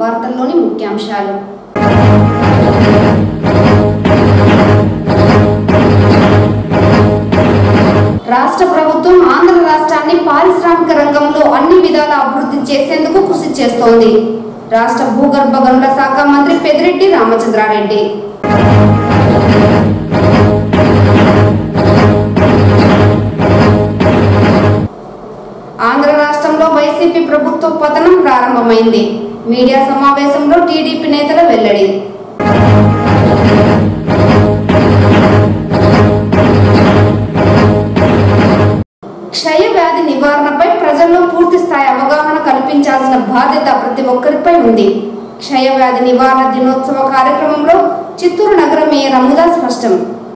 వార్తల్లోని ముఖ్యాంశాలు రాష్ట్ర ప్రభుత్వం ఆంధ్ర రాష్ట్రాన్ని పారిశ్రామిక రంగంలో అన్ని విధాల అభివృద్ధి చేసేందుకు కృషి చేస్తోంది రాష్ట్ర భూగర్భ గనుల శాఖ మంత్రి పెదిరెడ్డి రామచంద్రారెడ్డి ఆంధ్ర రాష్ట్రంలో వైసీపీ ప్రభుత్వ పతనం ప్రారంభమైంది మీడియా సమావేశంలో టీడీపీ నేతల వెల్లడి క్షయ వ్యాధి నివారణపై ప్రజల్లో పూర్తి స్థాయి అవగాహన కల్పించాల్సిన బాధ్యత ప్రతి ఒక్కరిపై ఉంది క్షయ వ్యాధి నివారణ దినోత్సవ కార్యక్రమంలో చిత్తూరు నగర మేయర్ అముదా స్పష్టం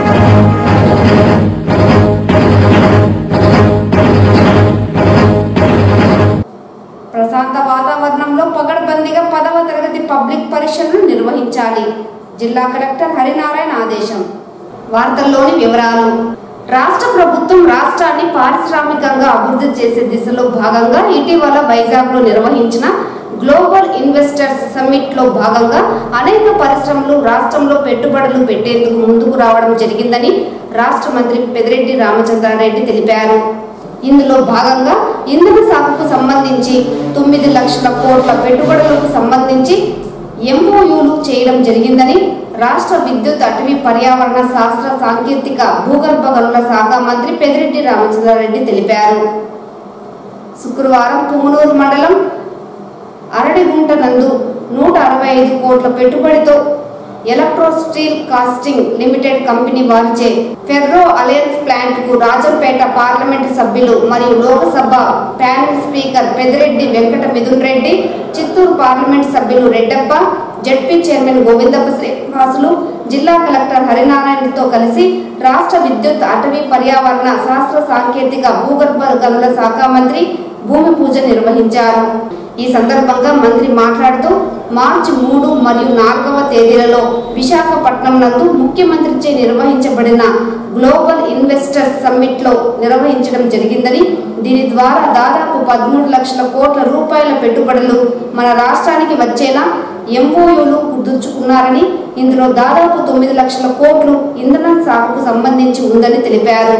ప్రశాంత వాతావరణంలో పగడ్బందీగా పదవ తరగతి పబ్లిక్ పరీక్షలను నిర్వహించాలి జిల్లా కలెక్టర్ హరినారాయణ ఆదేశం వార్తల్లోని వివరాలు రాష్ట్ర ప్రభుత్వం రాష్ట్రాన్ని పారిశ్రామికంగా అభివృద్ధి చేసే దిశలో భాగంగా ఇటీవల వైజాగ్లో నిర్వహించిన గ్లోబల్ ఇన్వెస్టర్స్ సమ్మిట్ లో భాగంగా అనేక పరిశ్రమలు రాష్ట్రంలో పెట్టుబడులు పెట్టేందుకు ముందుకు రావడం జరిగిందని రాష్ట్ర మంత్రి పెదిరెడ్డి రామచంద్రారెడ్డి తెలిపారు ఇందులో భాగంగా ఇంధన సాగుకు సంబంధించి తొమ్మిది లక్షల కోట్ల పెట్టుబడులకు సంబంధించి ఎంఓయూలు చేయడం జరిగిందని రాష్ట్ర విద్యుత్ అటవీ పర్యావరణ శాస్త్ర సాంకేతిక భూగర్భ గనుల శాఖ మంత్రి పెదిరెడ్డి రామచంద్రారెడ్డి తెలిపారు శుక్రవారం పుంగనూరు మండలం అరడిగుంట నందు నూట అరవై ఐదు కోట్ల పెట్టుబడితో electro steel casting limited company వారిచే ఫెర్రో అలయన్స్ ప్లాంట్ కు రాజంపేట పార్లమెంటు సభ్యులు మరియు Lok Sabha panel speaker Peddireddy Venkata Mithun Reddy Chittoor parliament సభ్యులు రెడ్డప్ప జడ్పీ చైర్మన్ గోవిందప్ప శ్రీనివాసులు జిల్లా కలెక్టర్ హరినారాయణతో కలిసి రాష్ట్ర విద్యుత్ అటవీ పర్యావరణ శాస్త్ర సాంకేతిక భూగర్భ గనుల శాఖ మంత్రి భూమి పూజ నిర్వహించారు ఈ సందర్భంగా మంత్రి మాట్లాడుతూ మార్చి మూడు మరియు నాలుగవ తేదీలలో విశాఖపట్నం నందు ముఖ్యమంత్రిచే నిర్వహించబడిన గ్లోబల్ ఇన్వెస్టర్స్ సమ్మిట్ లో నిర్వహించడం జరిగిందని దీని ద్వారా దాదాపు పదమూడు లక్షల కోట్ల రూపాయల పెట్టుబడులు మన రాష్ట్రానికి వచ్చేలా ఎంఓయూలు కుదుర్చుకున్నారని ఇందులో దాదాపు తొమ్మిది లక్షల కోట్లు ఇంధన సాగుకు సంబంధించి ఉందని తెలిపారు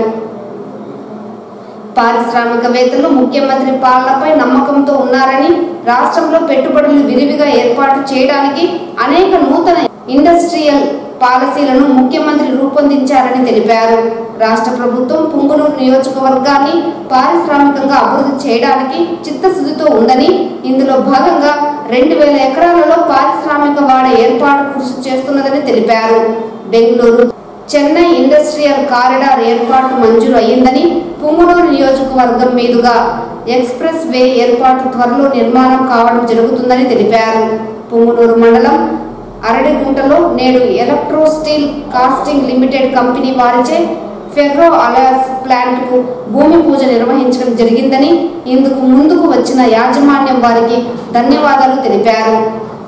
పారిశ్రామికవేత్తలు ముఖ్యమంత్రి పాలనపై నమ్మకంతో ఉన్నారని రాష్ట్రంలో పెట్టుబడులు విరివిగా ఏర్పాటు చేయడానికి అనేక నూతన ఇండస్ట్రియల్ పాలసీలను ముఖ్యమంత్రి రూపొందించారని తెలిపారు రాష్ట్ర ప్రభుత్వం పుంగనూరు నియోజకవర్గాన్ని పారిశ్రామికంగా అభివృద్ధి చేయడానికి చిత్తశుద్ధితో ఉందని ఇందులో భాగంగా రెండు వేల ఎకరాలలో పారిశ్రామిక వాడ ఏర్పాటు కృషి చేస్తున్నదని తెలిపారు బెంగళూరు చెన్నై ఇండస్ట్రియల్ కారిడార్ ఏర్పాటు మంజూరు అయ్యిందని పుంగనూరు నియోజకవర్గం మీదుగా ఎక్స్ప్రెస్ వే ఏర్పాటు త్వరలో నిర్మాణం కావడం జరుగుతుందని తెలిపారు పుంగనూరు మండలం అరడిగుంటలో నేడు electro steel casting limited company వారిచే ఫెర్రో అలాస్ ప్లాంట్ కు భూమి పూజ నిర్వహించడం జరిగిందని ఇందుకు ముందుకు వచ్చిన యాజమాన్యం వారికి ధన్యవాదాలు తెలిపారు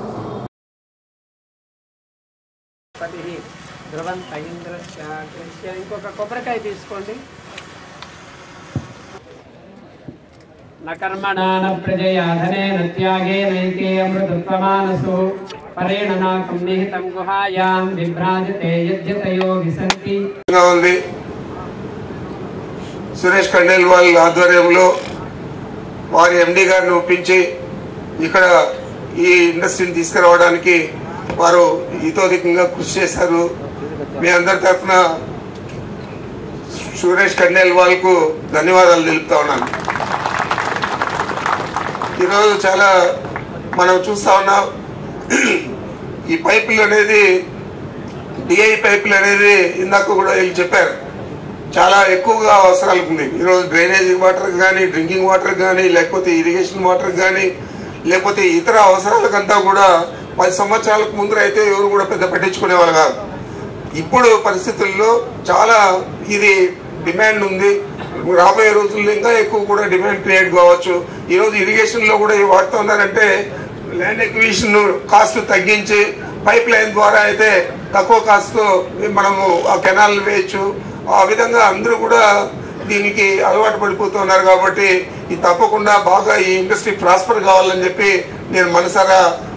పది ధ్రువం తగింద్ర ఇంకొక కొబ్బరికాయ తీసుకోండి న కర్మణా న ప్రజయా ధనేన త్యాగేనైకే అమృతత్వమానసు పరేణ నాకం నిహితం గుహాయాం విభ్రాజతే యజ్ఞతయో విసంతి గా ఉంది సురేష్ కండేల్ వాళ్ళ ఆధ్వర్యంలో వారి ఎండి గారిని ఒప్పించి ఇక్కడ ఈ ఇండస్ట్రీని తీసుకురావడానికి వారు ఇతోధికంగా కృషి చేశారు మీ అందరి తరఫున సురేష్ కండేల్ వాళ్ళకు ధన్యవాదాలు తెలుపుతా ఉన్నాను ఈరోజు చాలా మనం చూస్తా ఉన్నాం ఈ పైపులు అనేది డిఐ పైపులు అనేది ఇందాక కూడా వీళ్ళు చెప్పారు చాలా ఎక్కువగా అవసరాలు ఉంది ఈరోజు డ్రైనేజ్ వాటర్ కానీ డ్రింకింగ్ వాటర్ కానీ లేకపోతే ఇరిగేషన్ వాటర్ కానీ లేకపోతే ఇతర అవసరాలకంతా కూడా పది సంవత్సరాలకు ముందర అయితే ఎవరు కూడా పెద్ద పట్టించుకునేవాళ్ళు కాదు ఇప్పుడు పరిస్థితుల్లో చాలా ఇది డిమాండ్ ఉంది రాబోయే రోజుల్లో ఇంకా ఎక్కువ కూడా డిమాండ్ క్రియేట్ కావచ్చు ఈరోజు ఇరిగేషన్లో కూడా ఇవి వాడుతూ ఉన్నారంటే ల్యాండ్ ఎక్విజిషన్ కాస్ట్ తగ్గించి పైప్ లైన్ ద్వారా అయితే తక్కువ కాస్ట్తో మనము ఆ కెనాల్ వేయచ్చు ఆ విధంగా అందరూ కూడా దీనికి అలవాటు పడిపోతున్నారు కాబట్టి ఇది తప్పకుండా బాగా ఈ ఇండస్ట్రీ ప్రాస్పర్ కావాలని చెప్పి నేను మనసారా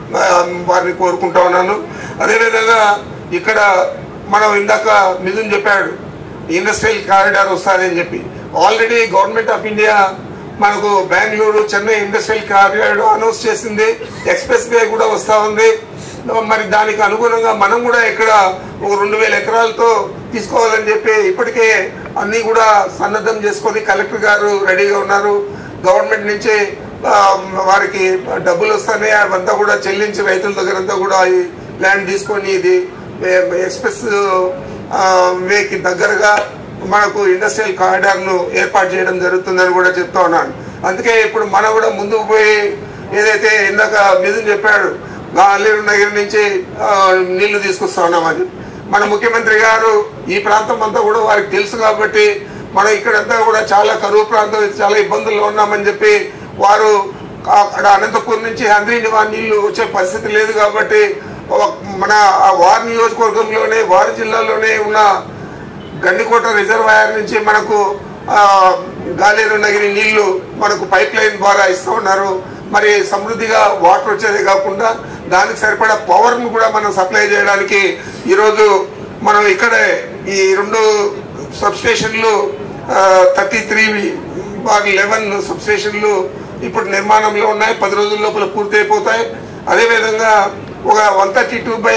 ఆ, వారిని కోరుకుంటా ఉన్నాను అదేవిధంగా ఇక్కడ మనం ఇందాక మిథున్ చెప్పాడు ఇండస్ట్రియల్ కారిడార్ వస్తుందని చెప్పి ఆల్రెడీ గవర్నమెంట్ ఆఫ్ ఇండియా మనకు Bengaluru Chennai industrial corridor announce చేసింది ఎక్స్ప్రెస్ వే కూడా వస్తూ ఉంది మరి దానికి అనుగుణంగా మనం కూడా ఇక్కడ ఒక రెండు వేల ఎకరాలతో తీసుకోవాలని చెప్పి ఇప్పటికే అన్నీ కూడా సన్నద్ధం చేసుకొని కలెక్టర్ గారు రెడీగా ఉన్నారు గవర్నమెంట్ నుంచి ఆ, వారికి డబ్బులు వస్తాయి అవంతా కూడా చెల్లించి రైతుల దగ్గర అంతా కూడా ఈ ల్యాండ్ తీసుకొని ఇది ఏ- ఎక్స్ప్రెస్ ఆ, వేకి దగ్గరగా మనకు ఇండస్ట్రియల్ కారిడార్ను ఏర్పాటు చేయడం జరుగుతుందని కూడా చెప్తా ఉన్నాను అందుకే ఇప్పుడు మనం కూడా ముందుకు పోయి ఏదైతే ఇందాక మిథున్ చెప్పాడు గాలేరు నగర్ నుంచి ఆ, నీళ్లు తీసుకొస్తా ఉన్నామని మన ముఖ్యమంత్రి గారు ఈ ప్రాంతం అంతా కూడా వారికి తెలుసు కాబట్టి మనం ఇక్కడంతా కూడా చాలా కరువు ప్రాంతం చాలా ఇబ్బందుల్లో ఉన్నామని చెప్పి వారు అక్కడ అనంతపూర్ నుంచి హంద్రీనివా నీళ్లు వచ్చే పరిస్థితి లేదు కాబట్టి ఒక- మన ఆ వారి నియోజకవర్గంలోనే వారి జిల్లాలోనే ఉన్న గండికోట రిజర్వాయర్ నుంచి మనకు ఆ, గాలేరు నగిరి నీళ్లు మనకు పైప్ లైన్ ద్వారా ఇస్తూ ఉన్నారు మరి సమృద్ధిగా వాటర్ వచ్చేదే కాకుండా దానికి సరిపడా పవర్ను కూడా మనం సప్లై చేయడానికి ఈరోజు మనం ఇక్కడే ఈ రెండు సబ్స్టేషన్లు థర్టీ త్రీ బార్ లెవెన్ సబ్స్టేషన్లు ఇప్పుడు నిర్మాణంలో ఉన్నాయి పది రోజుల లోపల పూర్తి అయిపోతాయి అదేవిధంగా ఒక one thirty two by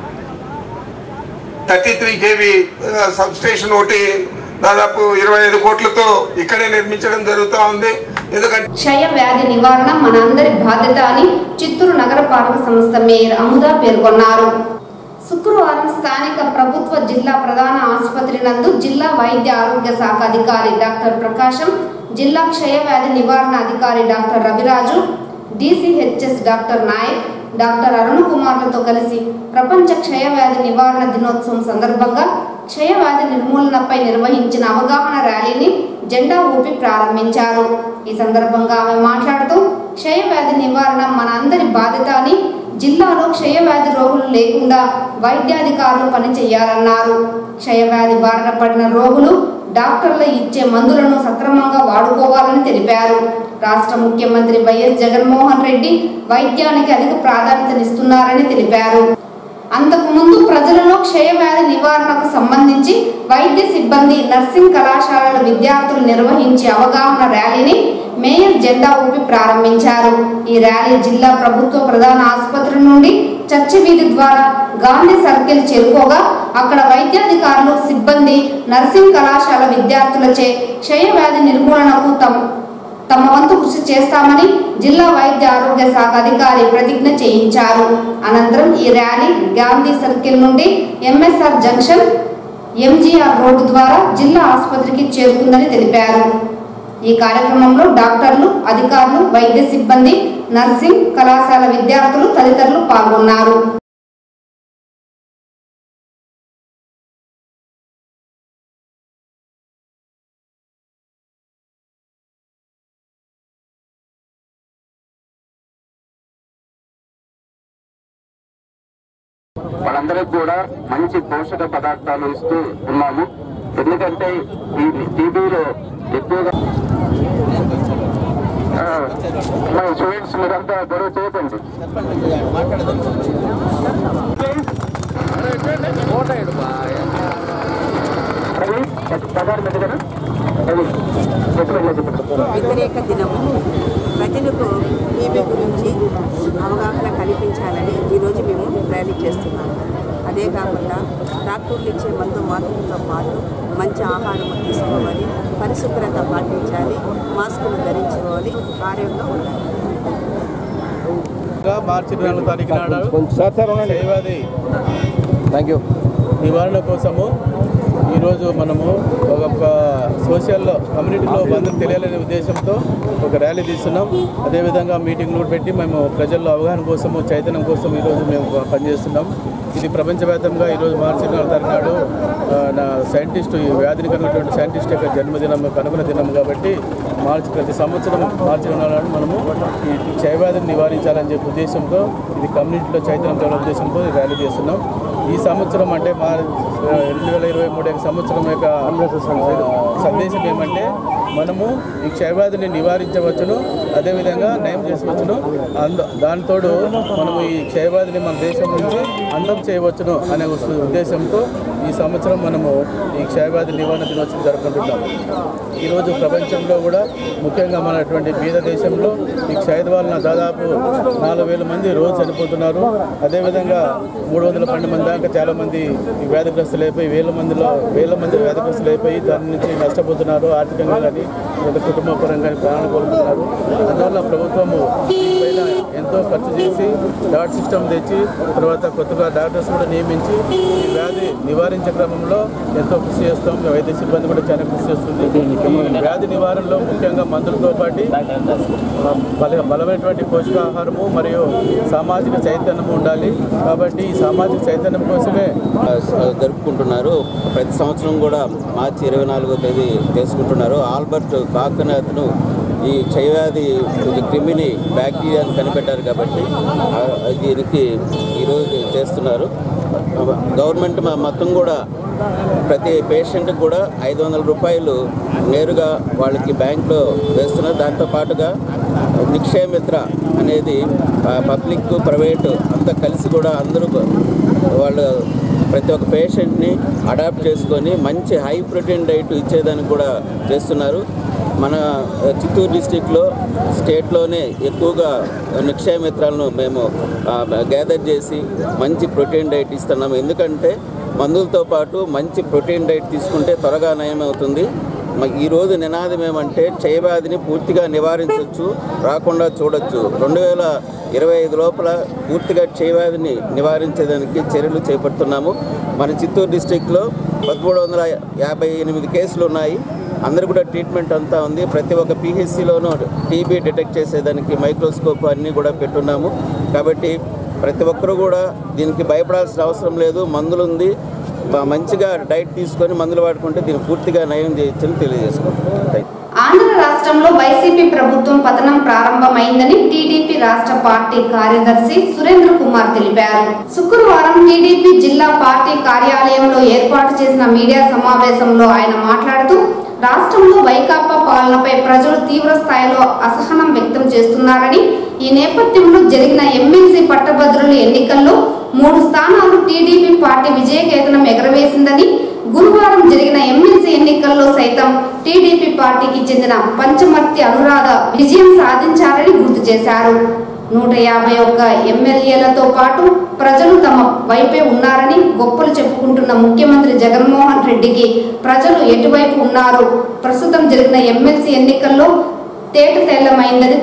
thirty three KV substation ఒకటి దాదాపు ఇరవై ఐదు కోట్లతో ఇక్కడే నిర్మించడం జరుగుతూ ఉంది ఎందుకంటే క్షయ వ్యాధి నివారణ మనందరి బాధ్యత అని చిత్తూరు నగరపాలక సంస్థ మేయర్ అముదా పేర్కొన్నారు శుక్రవారం స్థానిక ప్రభుత్వ జిల్లా ప్రధాన ఆసుపత్రి నందు జిల్లా వైద్య ఆరోగ్య శాఖ అధికారి డాక్టర్ ప్రకాశం జిల్లా క్షయ వ్యాధి నివారణ అధికారి doctor Raviraju DCHS doctor Nayak doctor Arun కుమార్లతో కలిసి ప్రపంచ క్షయ వ్యాధి నివారణ దినోత్సవం సందర్భంగా క్షయ వ్యాధి నిర్మూలనపై నిర్వహించిన అవగాహన ర్యాలీని జెండా ఊపి ప్రారంభించారు ఈ సందర్భంగా ఆమె మాట్లాడుతూ క్షయ వ్యాధి నివారణ మన అందరి బాధ్యత అని జిల్లాలో క్షయవ్యాధి రోగులు లేకుండా వైద్యాధికారులు పనిచేయాలన్నారు క్షయవ్యాధి బారిన పడిన రోగులు డాక్టర్లు ఇచ్చే మందులను సక్రమంగా వాడుకోవాలని తెలిపారు రాష్ట్ర ముఖ్యమంత్రి వైఎస్ జగన్మోహన్ రెడ్డి వైద్యానికి అధిక ప్రాధాన్యతనిస్తున్నారని తెలిపారు అంతకు ముందు ప్రజలలో క్షయవ్యాధి నివారణకు సంబంధించి వైద్య సిబ్బంది నర్సింగ్ కళాశాలల విద్యార్థులు నిర్వహించే అవగాహన ర్యాలీని మేయర్ జెండా ఊపి ప్రారంభించారు ఈ ర్యాలీ జిల్లా ప్రభుత్వ ప్రధాన ఆసుపత్రి నుండి చర్చి వీధి ద్వారా గాంధీ సర్కిల్ చేరుకోగా అక్కడ వైద్యాధికారులు సిబ్బంది నర్సింగ్ కళాశాల విద్యార్థులచే క్షయవ్యాధి నిర్మూలనకు తమ తమ వంతు కృషి చేస్తామని జిల్లా వైద్య ఆరోగ్య శాఖ అధికారి ప్రతిజ్ఞ చేయించారు అనంతరం ఈ ర్యాలీ గాంధీ సర్కిల్ నుండి ఎంఎస్ఆర్ జంక్షన్ ఎంజీఆర్ రోడ్డు ద్వారా జిల్లా ఆసుపత్రికి చేరుకుందని తెలిపారు ఈ కార్యక్రమంలో డాక్టర్లు అధికారులు వైద్య సిబ్బంది నర్సింగ్ కళాశాల విద్యార్థులు తదితరులు పాల్గొన్నారు వాళ్ళందరికీ కూడా మంచి పోషక పదార్థాలు ఇస్తూ ఉన్నాము ఎందుకంటే ఈ టీబీలో ఎక్కువగా ఆ, మన స్టూడెంట్స్ మీరంతా గొడవ చేయకండి రవి, పదహారు మంది కదా రవి, చెప్పు వెళ్ళి చెప్పు. వ్యతిరేక దినము ప్రజలకు టీబీ గురించి అవగాహన కల్పించాలని ఈరోజు మేము ర్యాలీ చేస్తున్నాము అదే కాకుండా డాక్టర్లు ఇచ్చే మందు మాత్రలతో పాటు మంచి ఆహారం తీసుకోవాలి పరిశుభ్రత పాటించాలి మాస్కులు ధరించుకోవాలి ఆరోగ్యంగా ఉండాలి గా మార్చి నాలుగో తారీఖు నాడు క్షయవ్యాధి థ్యాంక్ యూ నివారణ కోసము ఈరోజు మనము ఒక ఒక సోషల్ కమ్యూనిటీలో అందరికి తెలియాలనే ఉద్దేశంతో ఒక ర్యాలీ తీస్తున్నాం అదేవిధంగా మీటింగ్లు కూడా పెట్టి మేము ప్రజల్లో అవగాహన కోసము చైతన్యం కోసం ఈరోజు మేము పనిచేస్తున్నాం ఇది ప్రపంచవ్యాప్తంగా ఈరోజు మార్చి నాలుగు తారీఖు నాడు ఆ, నా సైంటిస్ట్ ఈ వ్యాధిని కనుగొన్నటువంటి సైంటిస్ట్ యొక్క జన్మదినం కనుగొన్న దినం కాబట్టి మార్చి ప్రతి సంవత్సరం మార్చి రెండు నాడు మనము ఈ క్షయవ్యాధిని నివారించాలని చెప్పే ఉద్దేశంతో ఇది కమ్యూనిటీలో చైతన్యం తేవడం ఉద్దేశంతో ఈ ర్యాలీ చేస్తున్నాం ఈ సంవత్సరం అంటే మా రెండు వేల ఇరవై మూడు సంవత్సరం యొక్క ఆ, సందేశం ఏమంటే మనము ఈ క్షయవ్యాధిని నివారించవచ్చును అదేవిధంగా నయం చేసుకోవచ్చును అంద దానితోడు మనము ఈ క్షయవ్యాధిని మన దేశం నుంచి అందం చేయవచ్చును అనే ఉస్- ఉద్దేశంతో ఈ సంవత్సరం మనము ఈ క్షయవ్యాధి నివారణ దినోత్సవం జరుపుకుంటున్నాం ఈరోజు ప్రపంచంలో కూడా ముఖ్యంగా మనటువంటి బీద దేశంలో ఈ క్షయద వలన దాదాపు నాలుగు వేల మంది రోజు చనిపోతున్నారు అదేవిధంగా మూడు వందల పన్నెండు మంది దాకా చాలా మంది ఈ వ్యాధిగ్రస్తులు అయిపోయి వేల మందిలో వేల మంది వ్యాధిగ్రస్తులు అయిపోయి దాని నుంచి నష్టపోతున్నారు ఆర్థికంగా కానీ లేదా కుటుంబ పరంగా కానీ ప్రాణాలు కోల్పోతున్నారు అందువల్ల ప్రభుత్వము దీనిపైన ఎంతో ఖర్చు చేసి డాట్ సిస్టమ్ తెచ్చి తర్వాత కొత్తగా డాక్టర్స్ కూడా నియమించి ఈ వ్యాధి నివారించే క్రమంలో ఎంతో కృషి చేస్తాం వైద్య సిబ్బంది కూడా చాలా కృషి చేస్తుంది ఈ వ్యాధి నివారణలో ముఖ్యంగా మందులతో పాటు బల బలమైనటువంటి పోషకాహారము మరియు సామాజిక చైతన్యము ఉండాలి కాబట్టి ఈ సామాజిక చైతన్యం కోసమే ఆ, స- జరుపుకుంటున్నారు ప్రతి సంవత్సరం కూడా మార్చి ఇరవై నాలుగో తేదీ చేసుకుంటున్నారు ఆల్బర్ట్ కాకన్ అతను ఈ క్షయవ్యాధి ఇది క్రిమిని బ్యాక్టీరియాని కనిపెట్టారు కాబట్టి ఆ, దీనికి ఈరోజు చేస్తున్నారు గవర్నమెంట్ మ- మొత్తం కూడా ప్రతి పేషెంట్కి కూడా ఐదు వందల రూపాయలు నేరుగా వాళ్ళకి బ్యాంక్లో వేస్తున్నారు దాంతో పాటుగా నిక్షయమిత్ర అనేది ఆ, పబ్లిక్ ప్రైవేటు అంతా కలిసి కూడా అందరూ వాళ్ళు ప్రతి ఒక్క పేషెంట్ని అడాప్ట్ చేసుకొని మంచి హై ప్రోటీన్ డైట్ ఇచ్చేదానికి కూడా చేస్తున్నారు మన ఆ, చిత్తూరు డిస్టిక్లో స్టేట్లోనే ఎక్కువగా నిక్షయమిత్రాలను మేము గ్యాదర్ చేసి మంచి ప్రోటీన్ డైట్ ఇస్తున్నాము ఎందుకంటే మందులతో పాటు మంచి ప్రోటీన్ డైట్ తీసుకుంటే త్వరగా నయమవుతుంది మ- ఈ రోజు నినాదం ఏమంటే క్షయవ్యాధిని పూర్తిగా నివారించవచ్చు రాకుండా చూడొచ్చు రెండు వేల ఇరవై ఐదు లోపల పూర్తిగా క్షయవ్యాధిని నివారించేదానికి చర్యలు చేపడుతున్నాము మన చిత్తూరు డిస్టిక్లో పదమూడు వందల యాభై ఎనిమిది కేసులు ఉన్నాయి అందరు కూడా ట్రీట్మెంట్ అంతా ఉంది ప్రతి ఒక్క పిహెచ్సిలోనూ టీబీ డిటెక్ట్ చేసేదానికి మైక్రోస్కోప్ అన్నీ కూడా పెట్టున్నాము కాబట్టి ప్రతి ఒక్కరూ కూడా దీనికి భయపడాల్సిన అవసరం లేదు మందులు ఉంది బ- మంచిగా డైట్ తీసుకొని మందులు వాడుకుంటే దీన్ని పూర్తిగా నయం చేయొచ్చని తెలియజేసుకుంటాం థ్యాంక్ యూ. ఆంధ్ర రాష్ట్రంలో వైసీపీ ప్రభుత్వం పతనం ప్రారంభమైందని టీడీపీ రాష్ట్ర పార్టీ కార్యదర్శి సురేంద్ర కుమార్ తెలిపారు శుక్రవారం టీడీపీ జిల్లా పార్టీ కార్యాలయంలో ఏర్పాటు చేసిన మీడియా సమావేశంలో ఆయన మాట్లాడుతూ రాష్ట్రంలో వైకాపా పాలనపై ప్రజలు తీవ్ర స్థాయిలో అసహనం వ్యక్తం చేస్తున్నారని ఈ నేపథ్యంలో జరిగిన ఎమ్మెల్సీ పట్టభద్రుల ఎన్నికల్లో మూడు స్థానాలు టీడీపీ పార్టీ విజయకేతనం ఎగరవేసిందని గురువారం జరిగిన ఎమ్మెల్సీ ఎన్నికల్లో సైతం టీడీపీ పార్టీకి చెందిన పంచమర్తి అనురాధ విజయం సాధించారని గుర్తు చేశారు నూట యాభై ఒక్క ఎమ్మెల్యేలతో పాటు ప్రజలు తమ వైపే ఉన్నారని గొప్పలు చెప్పుకుంటున్న ముఖ్యమంత్రి జగన్మోహన్ రెడ్డికి ప్రజలు ఎటువైపు ఉన్నారు ప్రస్తుతం జరిగిన ఎమ్మెల్సీ ఎన్నికల్లో తేట తెల్లమైందని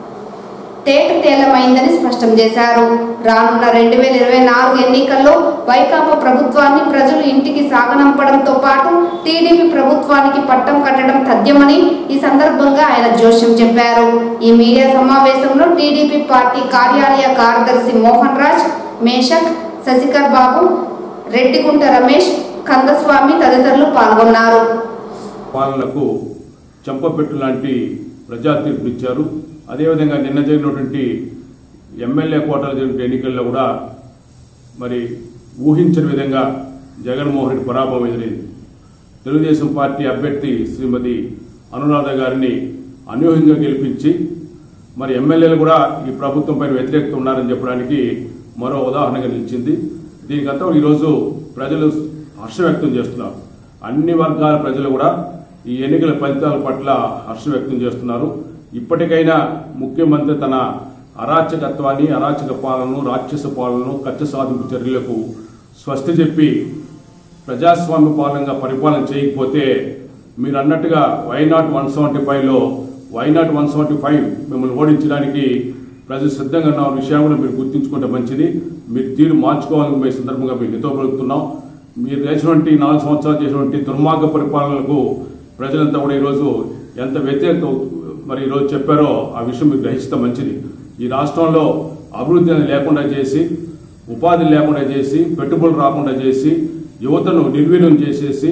తేట తేలమైందని స్పష్టం చేశారు రానున్న రెండు వేల ఇరవై నాలుగు ఎన్నికల్లో వైకాపా ప్రభుత్వాన్ని ప్రజలు ఇంటికి సాగనంపడంతో పాటు టీడీపీ ప్రభుత్వానికి పట్టం కట్టడం తథ్యమని ఈ సందర్భంగా ఆయన జోష్యం చెప్పారు ఈ మీడియా సమావేశంలో టీడీపీ పార్టీ కార్యాలయ కార్యదర్శి మోహన్ రాజ్ మేషక్ శశికర్ బాబు రెడ్డిగుంట రమేష్ కందస్వామి తదితరులు పాల్గొన్నారు పాలనకు చెంపపెట్టు లాంటి ప్రజా తీర్పునిచ్చారు అదేవిధంగా నిన్న జరిగినటువంటి ఎమ్మెల్యే కోటాలు జరిగిన ఎన్నికల్లో కూడా మరి ఊహించని విధంగా జగన్మోహన్ రెడ్డి పరాభవం ఎదురైంది తెలుగుదేశం పార్టీ అభ్యర్థి శ్రీమతి అనురాధ గారిని అనూహ్యంగా గెలిపించి మరి ఎమ్మెల్యేలు కూడా ఈ ప్రభుత్వం పైన వ్యతిరేకత ఉన్నారని చెప్పడానికి మరో ఉదాహరణగా నిలిచింది దీనికంతా ఈరోజు ప్రజలు హర్షం వ్యక్తం చేస్తున్నారు అన్ని వర్గాల ప్రజలు కూడా ఈ ఎన్నికల ఫలితాల పట్ల హర్షం వ్యక్తం చేస్తున్నారు ఇప్పటికైనా ముఖ్యమంత్రి తన అరాచకత్వాన్ని అరాచక పాలనను రాక్షస పాలనను కచ్చ సాధింపు చర్యలకు స్వస్తి చెప్పి ప్రజాస్వామ్య పాలనగా పరిపాలన చేయకపోతే మీరు అన్నట్టుగా వైనాట్ వన్ సెవెంటీ ఫైవ్లో వైనాట్ వన్ సెవెంటీ ఫైవ్ మిమ్మల్ని ఓడించడానికి ప్రజలు సిద్ధంగా ఉన్న విషయం కూడా మీరు గుర్తించుకుంటే మంచిది మీరు తీరు మార్చుకోవాలని మేము ఈ సందర్భంగా మీకు హితో పలుకుతున్నాం మీరు చేసినటువంటి నాలుగు సంవత్సరాలు చేసినటువంటి దుర్మార్గ పరిపాలనలకు ప్రజలంతా కూడా ఈరోజు ఎంత వ్యతిరేకత మరి ఈరోజు చెప్పారో ఆ విషయం మీకు గ్రహిస్తే మంచిది ఈ రాష్ట్రంలో అభివృద్ధి అనేది లేకుండా చేసి ఉపాధి లేకుండా చేసి పెట్టుబడులు రాకుండా చేసి యువతను నిర్వీర్యం చేసేసి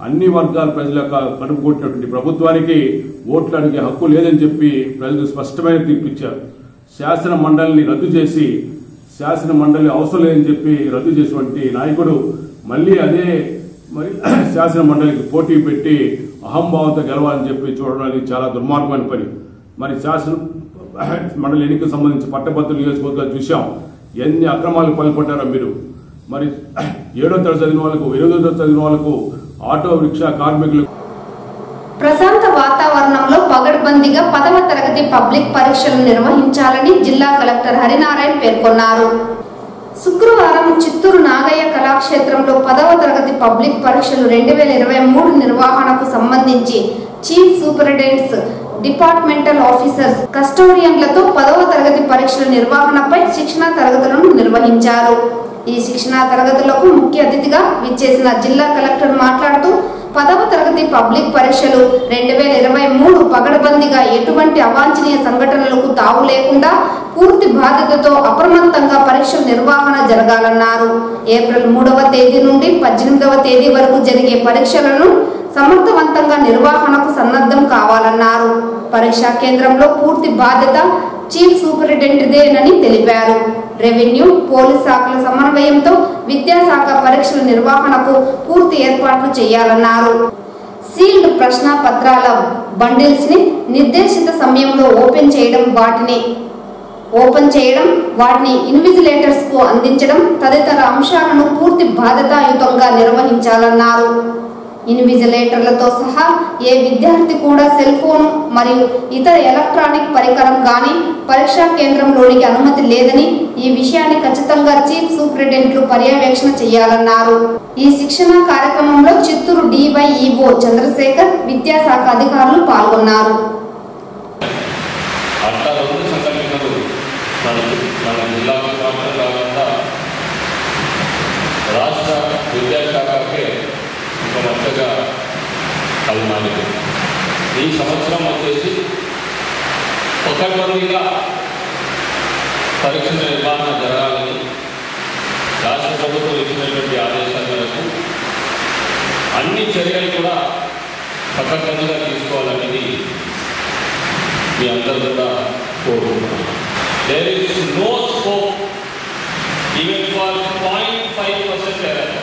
అన్ని వర్గాల ప్రజల యొక్క కడుపు కొట్టినటువంటి ప్రభుత్వానికి ఓట్లు అడిగే హక్కు లేదని చెప్పి ప్రజలు స్పష్టమైన తీర్పు ఇచ్చారు శాసన మండలిని రద్దు చేసి శాసన మండలి అవసరం లేదని చెప్పి రద్దు చేసినటువంటి నాయకుడు మళ్ళీ అదే మరి శాసన మండలికి పోటీ పెట్టి అహంభావంతో గెలవాలని చెప్పి చూడడం అనేది చాలా దుర్మార్గమైన పని మరి శాసన మండలి ఎన్నికకు సంబంధించి పట్టభద్రుల నియోజకవర్గాలు చూశాం ఎన్ని అక్రమాలకు పాల్పడ్డారో మీరు మరి ఏడో తరగతి చదివిన వాళ్ళకు ఎనిమిదో తరగతి చదివిన వాళ్ళకు ఆటో రిక్షా కార్మికులకు ప్రశాంత వాతావరణంలో పగడ్బందీగా పదవ తరగతి పబ్లిక్ పరీక్షలు నిర్వహించాలని జిల్లా కలెక్టర్ హరినారాయణ పేర్కొన్నారు శుక్రవారం చిత్తూరు నాగయ్య కళాక్షేత్రంలో పదవ తరగతి పబ్లిక్ పరీక్షలు రెండు వేల ఇరవై మూడు నిర్వహణకు సంబంధించి చీఫ్ సూపరింటెండెంట్స్ డిపార్ట్మెంటల్ ఆఫీసర్స్ కస్టోడియన్లతో పదవ తరగతి పరీక్షల నిర్వహణపై శిక్షణా తరగతులను నిర్వహించారు ఈ శిక్షణా తరగతులకు ముఖ్య అతిథిగా విచ్చేసిన జిల్లా కలెక్టర్ మాట్లాడుతూ పదవ తరగతి పబ్లిక్ పరీక్షలు రెండు వేల ఇరవై మూడు పగడబందీగా ఎటువంటి అవాంఛనీయ సంఘటనలకు తావు లేకుండా పూర్తి బాధ్యతతో అప్రమత్తంగా పరీక్షల నిర్వహణ జరగాలన్నారు ఏప్రిల్ మూడవ తేదీ నుండి పద్దెనిమిదవ తేదీ వరకు జరిగే పరీక్షలను సమర్థవంతంగా నిర్వహణకు సన్నద్ధం కావాలన్నారు పరీక్షా కేంద్రంలో పూర్తి బాధ్యత చీఫ్ సూపరింటెండెంట్దేనని తెలిపారు రెవెన్యూ పోలీస్ శాఖల సమన్వయంతో విద్యాశాఖ పరీక్షల నిర్వహణకు పూర్తి ఏర్పాట్లు చేయాలన్నారు సీల్డ్ ప్రశ్న పత్రాల బండిల్స్ ని నిర్దేశిత సమయంలో ఓపెన్ చేయడం వాటిని ఓపెన్ చేయడం వాటిని ఇన్విజిలేటర్స్ కు అందించడం తదితర అంశాలను పూర్తి బాధ్యతాయుతంగా నిర్వహించాలన్నారు ఇన్విజిలేటర్లతో సహా ఏ విద్యార్థి కూడా సెల్ ఫోన్ మరియు ఇతర ఎలక్ట్రానిక్ పరికరం కానీ పరీక్షా కేంద్రంలోనికి అనుమతి లేదని ఈ విషయాన్ని ఖచ్చితంగా చీఫ్ సూపరింటెండెంట్లు పర్యవేక్షణ చేయాలన్నారు ఈ శిక్షణ కార్యక్రమంలో చిత్తూరు డివైఈఓ చంద్రశేఖర్ విద్యాశాఖ అధికారులు పాల్గొన్నారు అట్లా రెండు సంఘటనలు మన మన జిల్లాకు మాత్రం కాకుండా రాష్ట్ర విద్యాశాఖకే ఒక మచ్చగా అది మారింది ఈ సంవత్సరం వచ్చేసి ఒకరిగా పరీక్షల నిర్వహణ జరగాలని రాష్ట్ర ప్రభుత్వం ఇచ్చినటువంటి ఆదేశాల మేరకు అన్ని చర్యలు కూడా పకడ్బందీగా తీసుకోవాలనేది మీ అందరూ కూడా కోరుకుంటున్నాను there is no scope even for point five percent error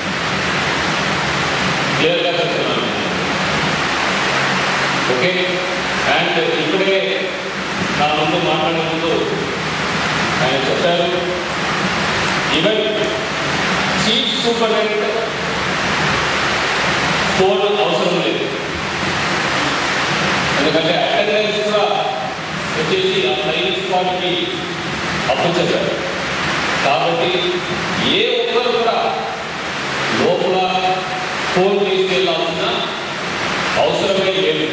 క్లియర్గా చెప్తున్నాను ఓకే అండ్ ఇప్పుడే నా ముందు మాట్లాడే ముందు ఆయన చెప్పారు ఈవెన్ చీఫ్ సూపరింటెండెంట్ ఫోన్ అవసరం లేదు ఎందుకంటే అటెండెన్స్ కూడా వచ్చేసి ఆ ఫ్లైయింగ్ స్పాట్కి అప్పచెప్పారు కాబట్టి ఏ ఒక్కరు కూడా లోపల ఫోన్ తీసుకెళ్లాల్సిన అవసరమే లేదు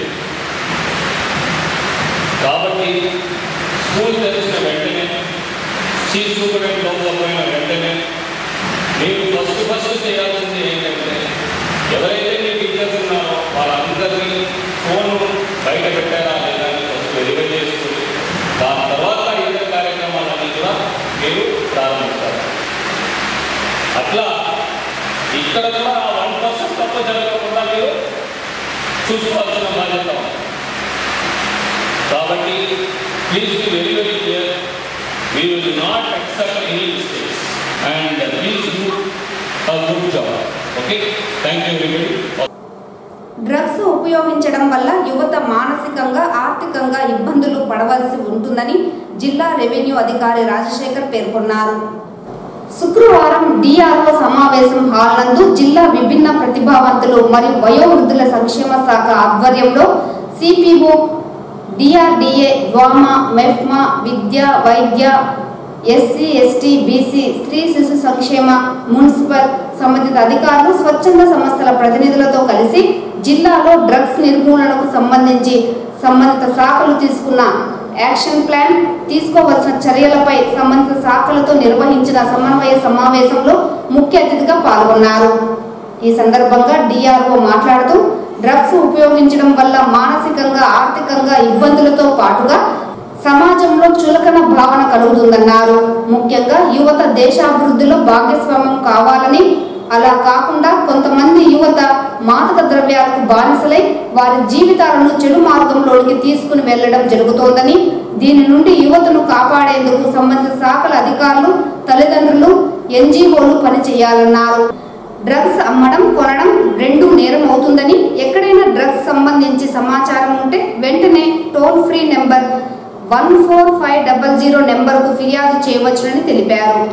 కాబట్టి స్కూల్ తెరిచిన వెంటనే చీఫ్ సూపరింటెండెంట్ లోపల పోయిన వెంటనే మీరు ఫస్ట్ ఫస్ట్ చేయాల్సింది ఏంటంటే ఎవరైతే మీ టీచర్స్ ఉన్నారో వాళ్ళందరినీ ఫోన్ బయట పెట్టారా లేదా అని ఫస్ట్ వెరిఫై చేసుకుని దాని తర్వాత ఇతర కార్యక్రమాలన్నీ కూడా మీరు ప్రారంభిస్తారు అట్లా ఇక్కడ కూడా ఆ వన్ పర్సెంట్ తప్ప జరగకుండా మీరు చూసుకోవాల్సిన బాధ్యత ఉంది కాబట్టి please be very very clear we will not accept any mistakes and please do a good job okay thank you everybody drugs ఉపయోగించడం వల్ల యువత మానసికంగా ఆర్థికంగా ఇబ్బందులు పడవలసి ఉంటుందని జిల్లా రెవెన్యూ అధికారి రాజశేఖర్ పేర్కొన్నారు శుక్రవారం డిఆర్ఓ సమావేశం హాల్ నందు జిల్లా విభిన్న ప్రతిభావంతులు మరియు వయోవృద్ధుల సంక్షేమ శాఖ ఆధ్వర్యంలో సిపిఓ డిఆర్డిఏ డ్వామా మెఫ్మా విద్య వైద్య ఎస్సీ ఎస్టీ బీసీ స్త్రీ శిశు సంక్షేమ మున్సిపల్ సంబంధిత అధికారులు స్వచ్ఛంద సంస్థల ప్రతినిధులతో కలిసి జిల్లాలో డ్రగ్స్ నిర్మూలనకు సంబంధించి సంబంధిత శాఖలు తీసుకున్న యాక్షన్ ప్లాన్ తీసుకోవలసిన చర్యలపై సంబంధిత శాఖలతో నిర్వహించిన సమన్వయ సమావేశంలో ముఖ్య అతిథిగా పాల్గొన్నారు ఈ సందర్భంగా డిఆర్ఓ మాట్లాడుతూ డ్రగ్స్ ఉపయోగించడం వల్ల మానసికంగా ఆర్థికంగా ఇబ్బందులతో పాటుగా సమాజంలో చులకన భావన కలుగుతుందన్నారు ముఖ్యంగా యువత దేశాభివృద్ధిలో భాగస్వామ్యం కావాలని అలా కాకుండా కొంతమంది యువత మాదక ద్రవ్యాలకు బానిసలై వారి జీవితాలను చెడు మార్గంలోనికి తీసుకుని వెళ్లడం జరుగుతోందని దీని నుండి యువతను కాపాడేందుకు సంబంధిత శాఖల అధికారులు తల్లిదండ్రులు ఎన్జీఓలు పనిచేయాలన్నారు డ్రగ్స్ అమ్మడం కొనడం రెండు నేరం అవుతుందని ఎక్కడైనా డ్రగ్స్ సంబంధించి సమాచారం ఉంటే వెంటనే toll free number one four five double zero నెంబర్కు ఫిర్యాదు చేయవచ్చునని తెలిపారు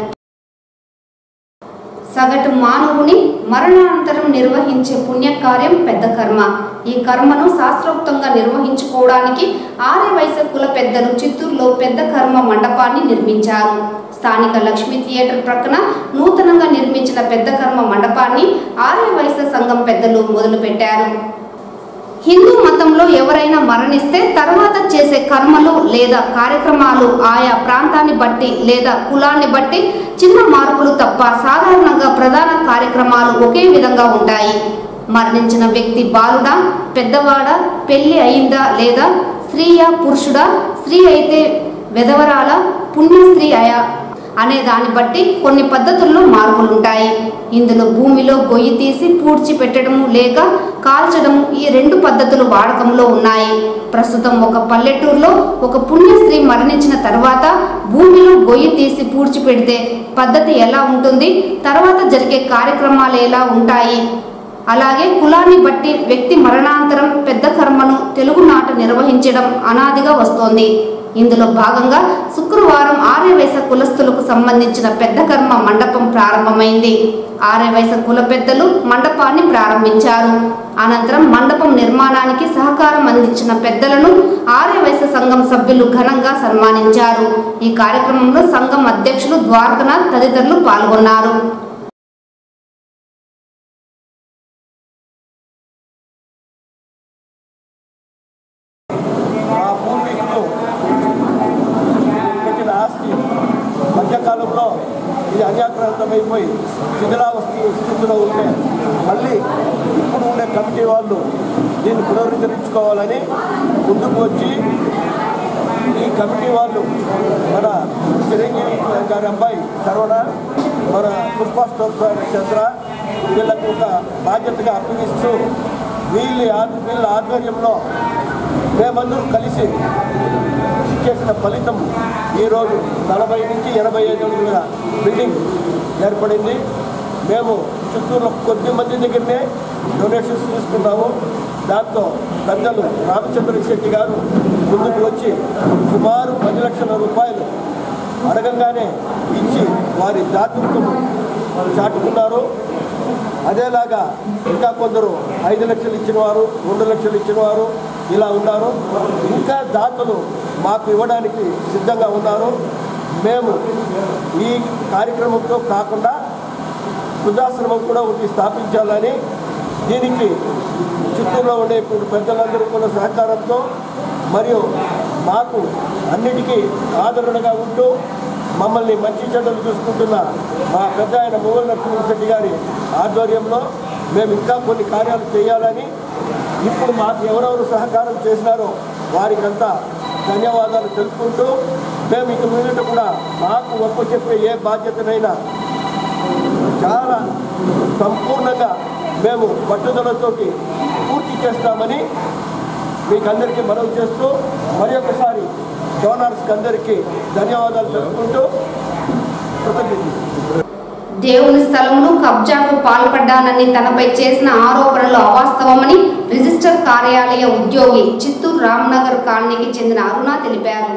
సగటు మానవుని మరణానంతరం నిర్వహించే పుణ్యకార్యం పెద్ద కర్మ ఈ కర్మను శాస్త్రోక్తంగా నిర్వహించుకోవడానికి ఆర్య వయసు కుల పెద్దలు చిత్తూరులో పెద్ద కర్మ మండపాన్ని నిర్మించారు స్థానిక లక్ష్మీ థియేటర్ ప్రక్కన నూతనంగా నిర్మించిన పెద్ద కర్మ మండపాన్ని ఆర్య వయసు సంఘం పెద్దలు మొదలుపెట్టారు హిందూ మతంలో ఎవరైనా మరణిస్తే తర్వాత చేసే కర్మలు లేదా కార్యక్రమాలు ఆయా ప్రాంతాన్ని బట్టి లేదా కులాన్ని బట్టి చిన్న మార్పులు తప్ప సాధారణంగా ప్రధాన కార్యక్రమాలు ఒకే విధంగా ఉంటాయి మరణించిన వ్యక్తి బాలుడా పెద్దవాడా పెళ్లి అయిందా లేదా స్త్రీయా పురుషుడా స్త్రీ అయితే వెధవరాల పుణ్య స్త్రీ అయా అనే దాన్ని బట్టి కొన్ని పద్ధతుల్లో మార్పులుంటాయి ఇందులో భూమిలో గొయ్యి తీసి పూడ్చి పెట్టడము లేక కాల్చడము ఈ రెండు పద్ధతులు వాడకంలో ఉన్నాయి ప్రస్తుతం ఒక పల్లెటూరులో ఒక పుణ్య స్త్రీ మరణించిన తర్వాత భూమిలో గొయ్యి తీసి పూడ్చి పెడితే పద్ధతి ఎలా ఉంటుంది తర్వాత జరిగే కార్యక్రమాలు ఎలా ఉంటాయి అలాగే కులాన్ని బట్టి వ్యక్తి మరణాంతరం పెద్ద కర్మను తెలుగునాట నిర్వహించడం అనాదిగా వస్తోంది ఇందులో భాగంగా శుక్రవారం ఆర్యవైస కులస్తులకు సంబంధించిన పెద్ద కర్మ మండపం ప్రారంభమైంది ఆర్యవైస కుల పెద్దలు మండపాన్ని ప్రారంభించారు అనంతరం మండపం నిర్మాణానికి సహకారం అందించిన పెద్దలను ఆర్యవైస సంఘం సభ్యులు ఘనంగా సన్మానించారు ఈ కార్యక్రమంలో సంఘం అధ్యక్షులు ద్వారకనాథ్ తదితరులు పాల్గొన్నారు మా పూర్వీకులు పెట్టిన ఆస్తి మధ్యకాలంలో ఇది అన్యాక్రాంతమైపోయి శిథిలావస్థ స్థితిలో ఉంటే మళ్ళీ ఇప్పుడు ఉండే కమిటీ వాళ్ళు దీన్ని పునరుద్ధరించుకోవాలని ముందుకు వచ్చి ఈ కమిటీ వాళ్ళు మన చిరంజీవి గారి అబ్బాయి సర్వణ మన పుష్ప స్టోర్ చంద్ర వీళ్ళకు ఒక బాధ్యతగా అప్పగిస్తూ వీళ్ళ ఆధ్- వీళ్ళ ఆధ్వర్యంలో మేమందరం కలిసి చేసిన ఫలితం ఈరోజు నలభై నుంచి ఎనభై ఐదు అడుగుల బిల్డింగ్ ఏర్పడింది మేము చిత్తూరులో కొద్ది మంది దగ్గరనే డొనేషన్స్ తీసుకున్నాము దాంతో పెద్దలు రామచంద్ర శెట్టి గారు ముందుకు వచ్చి సుమారు పది లక్షల రూపాయలు అడగంగానే ఇచ్చి వారి దాతృత్వం చాటుకున్నారు అదేలాగా ఇంకా కొందరు ఐదు లక్షలు ఇచ్చిన వారు రెండు లక్షలు ఇచ్చిన వారు ఇలా ఉన్నారు ఇంకా దాతలు మాకు ఇవ్వడానికి సిద్ధంగా ఉన్నారు మేము ఈ కార్యక్రమంతో కాకుండా వృద్ధాశ్రమం కూడా ఒకటి స్థాపించాలని దీనికి చిత్తూరులో ఉండే ఇప్పుడు పెద్దలందరూ కూడా సహకారంతో మరియు మాకు అన్నిటికీ ఆదరణగా ఉంటూ మమ్మల్ని మంచి చెడ్డలు చూసుకుంటున్న మా పెద్ద ఆయన మొగల్ నరసింహశెట్టి గారి ఆధ్వర్యంలో మేము ఇంకా కొన్ని కార్యాలు చేయాలని ఇప్పుడు మాకు ఎవరెవరు సహకారం చేసినారో వారికంతా ధన్యవాదాలు తెలుపుకుంటూ మేము ఇక మీదట కూడా మాకు ఒప్పు చెప్పే ఏ బాధ్యతనైనా చాలా సంపూర్ణంగా మేము పట్టుదలతోటి పూర్తి చేస్తామని మీకు అందరికీ మనవి చేస్తూ మరి ఒకసారి డోనర్స్కి అందరికీ ధన్యవాదాలు తెలుపుకుంటూ కృతజ్ఞతలు దేవుని స్థలమును కబ్జాకు పాల్పడ్డానని తనపై చేసిన ఆరోపణలు అవాస్తవమని రిజిస్టర్ కార్యాలయ ఉద్యోగి చిత్తూరు రామ్నగర్ కాలనీకి చెందిన అరుణ తెలిపారు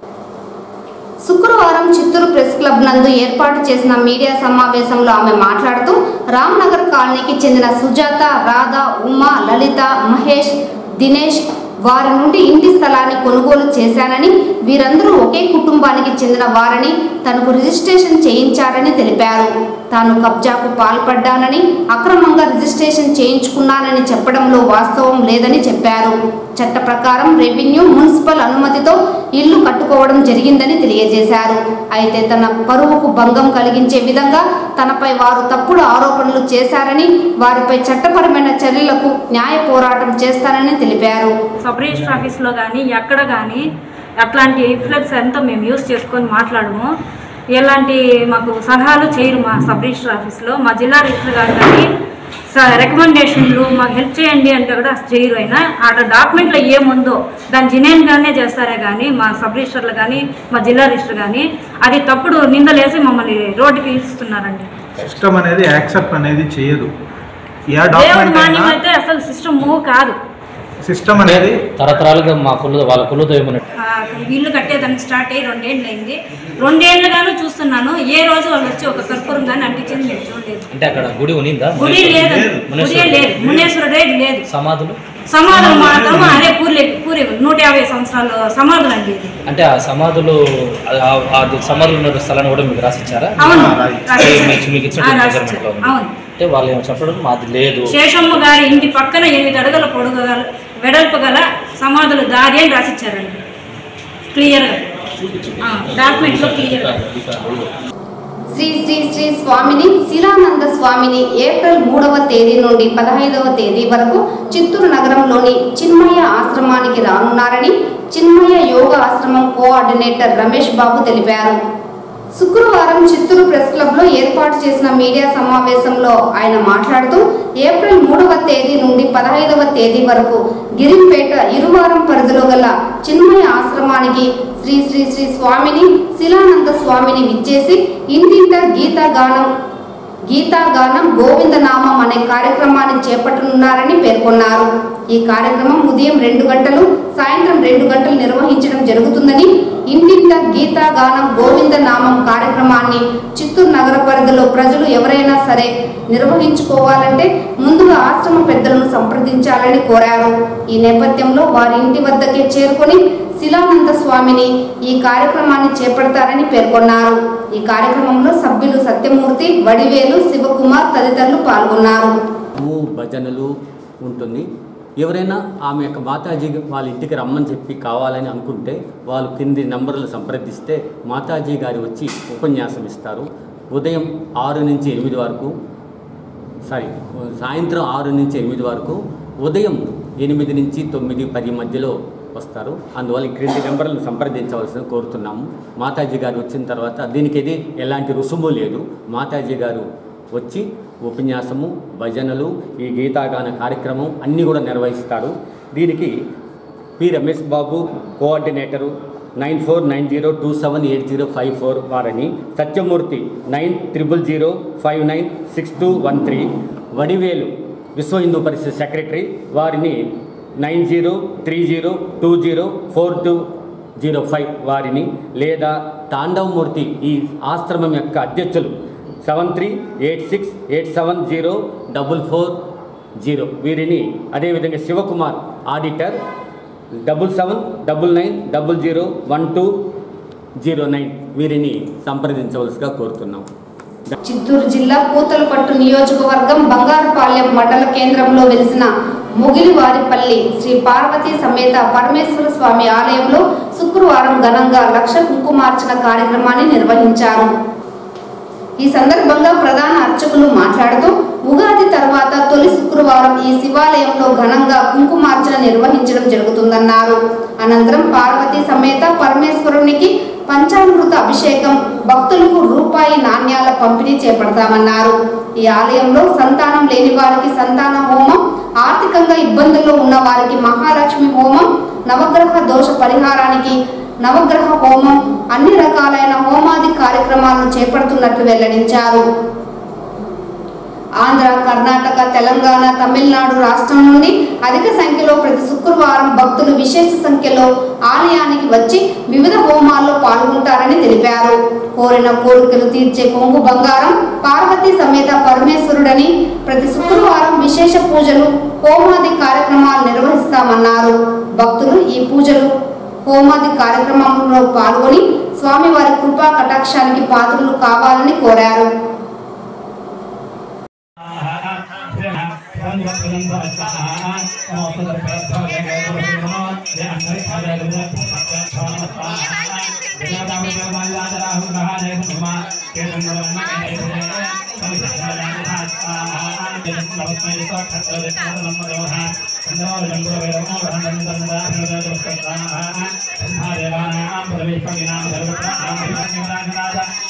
శుక్రవారం చిత్తూరు ప్రెస్ క్లబ్ నందు ఏర్పాటు చేసిన మీడియా సమావేశంలో ఆమె మాట్లాడుతూ రామ్నగర్ కాలనీకి చెందిన సుజాత రాధా ఉమా లలిత మహేష్ దినేష్ వారి నుండి ఇంటి స్థలాన్ని కొనుగోలు చేశానని వీరందరూ ఒకే కుటుంబానికి చెందిన వారని తనకు రిజిస్ట్రేషన్ చేయించారని తెలిపారు తాను కబ్జాకు పాల్పడ్డానని అక్రమంగా రిజిస్ట్రేషన్ చేయించుకున్నానని చెప్పడంలో వాస్తవం లేదని చెప్పారు చట్ట ప్రకారం రెవెన్యూ మున్సిపల్ అనుమతితో ఇల్లు కట్టుకోవడం జరిగిందని తెలియజేశారు అయితే తన పరువుకు భంగం కలిగించే విధంగా తనపై వారు తప్పుడు ఆరోపణలు చేశారని వారిపై చట్టపరమైన చర్యలకు న్యాయ పోరాటం చేస్తానని తెలిపారు సబ్ రిజిస్టర్ ఆఫీస్లో కానీ ఎక్కడ కానీ అట్లాంటి ఫ్లెక్స్ ఎంతో మేము యూస్ చేసుకొని మాట్లాడము ఎలాంటి మాకు సలహాలు చేయరు మా సబ్ రిజిస్టర్ ఆఫీస్లో మా జిల్లా రిజిస్టర్ గారు కానీ స- రికమెండేషన్లు మాకు హెల్ప్ చేయండి అంటే కూడా అసలు చేయరు అయినా ఆడ డాక్యుమెంట్లో ఏముందో దాని జినేన్గానే చేస్తారే కానీ మా సబ్ రిజిస్టర్లు కానీ మా జిల్లా రిజిస్టర్ కానీ అది తప్పుడు నిందలేసి మమ్మల్ని రోడ్డుకి ఇస్తున్నారండి సిస్టమ్ అనేది యాక్సెప్ట్ అనేది చేయదు ఏ దేవుడి డాక్యుమెంట్ మాన్యం అయినా అయితే అసలు సిస్టమ్ మూవ్ కాదు సిస్టమ్ అనేది తరతరాలుగా మా కుల వాళ్ళ కులదైవం ఉన్నట్టు ఆ, ఇల్లు కట్టేదానికి స్టార్ట్ అయ్యి రెండేళ్ళు అయింది రెండేళ్లుగాను చూస్తున్నాను ఏ రోజు వాళ్ళు వచ్చి ఒక కర్పూరం కానీ అంటించింది నేను చూడలేదు అంటే అక్కడ గుడి ఉనిందా గుడి లేదు గుడి లేదు మునేశ్వరుడే లేదు సమాధులు సమాధులు మాత్రం అదే పూర్లే పూరి నూట యాభై సంవత్సరాలు సమాధులు అండి ఇది అంటే ఆ సమాధులు ఆ- ఆ- ఆ సమాధులు ఉన్న స్థలాన్ని కూడా మీకు రాసిచ్చారా అవును, మీకు- రాసిచ్చారు. మీకు- మీకు ఇచ్చిన ఆ, మెజర్మెంట్ రాసిచ్చారు. లో ఉంది. అవును. అంటే వాళ్ళు ఏమో చెప్పడం మాది లేదు శేషమ్మ గారి ఇంటి పక్కన ఎనిమిది అడుగుల పొడుగు గల వెడల్పు గల సమాధులు దారి అని రాసిచ్చారండి క్లియర్గా డాక్యుమెంట్లో క్లియర్గా శ్రీ శ్రీ శ్రీ స్వామిని శిలానంద స్వామిని ఏప్రిల్ మూడవ తేదీ నుండి పదహైదవ తేదీ వరకు చిత్తూరు నగరంలోని చిన్మయ ఆశ్రమానికి రానున్నారని చిన్మయ యోగ ఆశ్రమం కోఆర్డినేటర్ రమేష్ బాబు తెలిపారు శుక్రవారం చిత్తూరు ప్రెస్ క్లబ్ లో ఏర్పాటు చేసిన మీడియా సమావేశంలో ఆయన మాట్లాడుతూ ఏప్రిల్ మూడవ తేదీ నుండి పదహైదవ తేదీ వరకు గిరింపేట ఇరువారం పరిధిలో గల చిన్మయ ఆశ్రమానికి శ్రీ శ్రీ శ్రీ స్వామిని శిలానంద స్వామిని విచ్చేసి ఇంటింట గీతాగానం గీతాగానం గోవిందనామం అనే కార్యక్రమాన్ని చేపట్టనున్నారని పేర్కొన్నారు ఈ కార్యక్రమం ఉదయం రెండు గంటలు సాయంత్రం రెండు గంటలు నిర్వహించడం జరుగుతుందని ఇంటింట గీతాగానం గోవిందనామం కార్యక్రమాన్ని చిత్తూరు నగర పరిధిలో ప్రజలు ఎవరైనా సరే నిర్వహించుకోవాలంటే ముందుగా ఆశ్రమ పెద్దలను సంప్రదించాలని కోరారు ఈ నేపథ్యంలో వారి ఇంటి వద్దకే చేరుకొని శిలానంద స్వామిని ఈ కార్యక్రమాన్ని చేపడతారని పేర్కొన్నారు ఈ కార్యక్రమంలో సభ్యులు సత్యమూర్తి వడివేలు శివకుమార్ తదితరులు పాల్గొన్నారు ఊ భజనలు ఉంటుంది ఎవరైనా ఆమె యొక్క మాతాజీ వాళ్ళ ఇంటికి రమ్మని చెప్పి కావాలని అనుకుంటే వాళ్ళు కింది నంబర్లు సంప్రదిస్తే మాతాజీ గారు వచ్చి ఉపన్యాసం ఇస్తారు ఉదయం ఆరు నుంచి ఎనిమిది వరకు సారీ సాయంత్రం ఆరు నుంచి ఎనిమిది వరకు ఉదయం ఎనిమిది నుంచి తొమ్మిది పది మధ్యలో వస్తారు అందువల్ల ఈ క్రింది నెంబర్లను సంప్రదించవలసిన కోరుతున్నాము మాతాజీ గారు వచ్చిన తర్వాత దీనికి ఇది ఎలాంటి రుసుము లేదు మాతాజీ గారు వచ్చి ఉపన్యాసము భజనలు ఈ గీతాగాన కార్యక్రమం అన్నీ కూడా నిర్వహిస్తారు దీనికి P Ramesh Babu coordinator nine four nine zero two seven eight zero five four వారని Satyamurthy nine triple zero five nine six two one three Vadivelu Vishwa Hindu Parishad secretary వారిని nine zero three zero two zero four two zero five వారిని లేదా తాండవమూర్తి ఈ ఆశ్రమం యొక్క అధ్యక్షులు seven three eight six eight seven zero double four zero వీరిని అదేవిధంగా Shivakumar auditor double seven double nine double zero one two zero nine వీరిని సంప్రదించవలసిగా కోరుతున్నాం చిత్తూరు జిల్లా పూతలపట్టు నియోజకవర్గం బంగారుపాలెం మండల కేంద్రంలో వెలిసిన ముగిలివారిపల్లి శ్రీ పార్వతీ సమేత పరమేశ్వర స్వామి ఆలయంలో శుక్రవారం ఘనంగా లక్ష కుంకుమార్చన కార్యక్రమాన్ని నిర్వహించారు ఈ సందర్భంగా ప్రధాన అర్చకులు మాట్లాడుతూ ఉగాది తర్వాత తొలి శుక్రవారం ఈ శివాలయంలో ఘనంగా కుంకుమార్చన నిర్వహించడం జరుగుతుందన్నారు అనంతరం పార్వతీ సమేత పరమేశ్వరునికి పంచామృత అభిషేకం భక్తులకు రూపాయి నాణ్యాల పంపిణీ చేపడతామన్నారు ఈ ఆలయంలో సంతానం లేని వారికి సంతాన హోమం ఆర్థికంగా ఇబ్బందుల్లో ఉన్న వారికి మహాలక్ష్మి హోమం నవగ్రహ దోష పరిహారానికి నవగ్రహ హోమం అన్ని రకాలైన హోమాది కార్యక్రమాలను చేపడుతున్నట్లు వెల్లడించారు ఆంధ్ర కర్ణాటక తెలంగాణ తమిళనాడు రాష్ట్రం నుండి అధిక సంఖ్యలో ప్రతి శుక్రవారం భక్తులు విశేష సంఖ్యలో ఆలయానికి వచ్చి వివిధ హోమాల్లో పాల్గొంటారని తెలిపారు కోరిన కోరికలు తీర్చే కొంగు బంగారం పార్వతీ సమేత పరమేశ్వరుడని ప్రతి శుక్రవారం విశేష పూజలు హోమాది కార్యక్రమాలు నిర్వహిస్తామన్నారు భక్తులు ఈ పూజలు హోమాది కార్యక్రమంలో పాల్గొని స్వామివారి కృపా కటాక్షానికి పాత్రలు కావాలని కోరారు దేవానాం